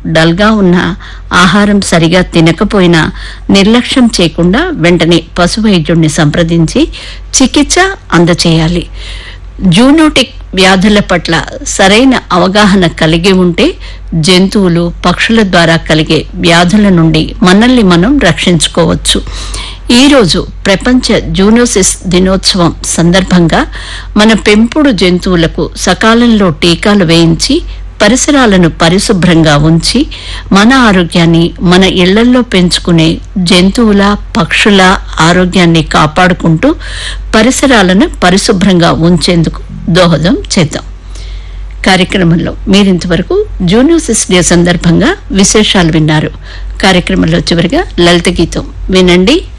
డల్గా ఉన్న ఆహారం సరిగా తినకపోయినా నిర్లక్ష్యం చేయకుండా వెంటనే పశు వైద్యుడిని సంప్రదించి చికిత్స అందచేయాలి జూనోటిక్ వ్యాధుల పట్ల సరైన అవగాహన కలిగి ఉంటే జంతువులు పక్షుల ద్వారా కలిగే వ్యాధుల నుండి మనల్ని మనం రక్షించుకోవచ్చు ఈరోజు ప్రపంచ జూనోసిస్ దినోత్సవం సందర్భంగా మన పెంపుడు జంతువులకు సకాలంలో టీకాలు వేయించి పరిసరాలను పరిశుభ్రంగా ఉంచి మన ఆరోగ్యాన్ని మన ఇళ్లల్లో పెంచుకునే జంతువుల పక్షుల ఆరోగ్యాన్ని కాపాడుకుంటూ పరిసరాలను పరిశుభ్రంగా ఉంచేందుకు దోహదం చేద్దాం కార్యక్రమంలో మీరింతవరకు జూనియోసిస్ డే సందర్భంగా విశేషాలు విన్నారు కార్యక్రమంలో చివరిగా లలిత గీతం వినండి